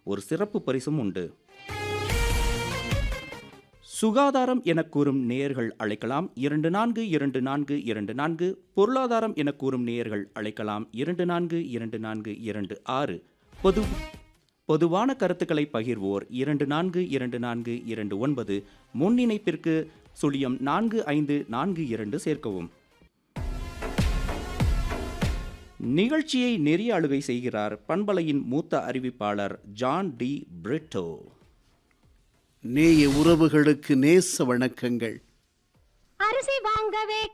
ஒரு சிறப்பு பரிசும் உண்டு சுகாதாரம் என கூறும் நேயர்கள் அழைக்கலாம் இரண்டு நான்கு இரண்டு நான்கு இரண்டு நான்கு பொருளாதாரம் என கூறும் நேயர்கள் அழைக்கலாம் இரண்டு நான்கு இரண்டு நான்கு இரண்டு ஆறு பொது பொதுவான கருத்துக்களை பகிர்வோர் இரண்டு நான்கு இரண்டு நான்கு இரண்டு ஒன்பது முன்னிணைப்பிற்கு சுழியம் நான்கு ஐந்து நான்கு இரண்டு சேர்க்கவும் நிகழ்ச்சியை நெறிய அழுகை செய்கிறார் பண்பலையின் மூத்த அறிவிப்பாளர் ஜான் டி பிரிட்டோ நேய உறவுகளுக்கு நேச வணக்கங்கள் அரிசி வாங்கவே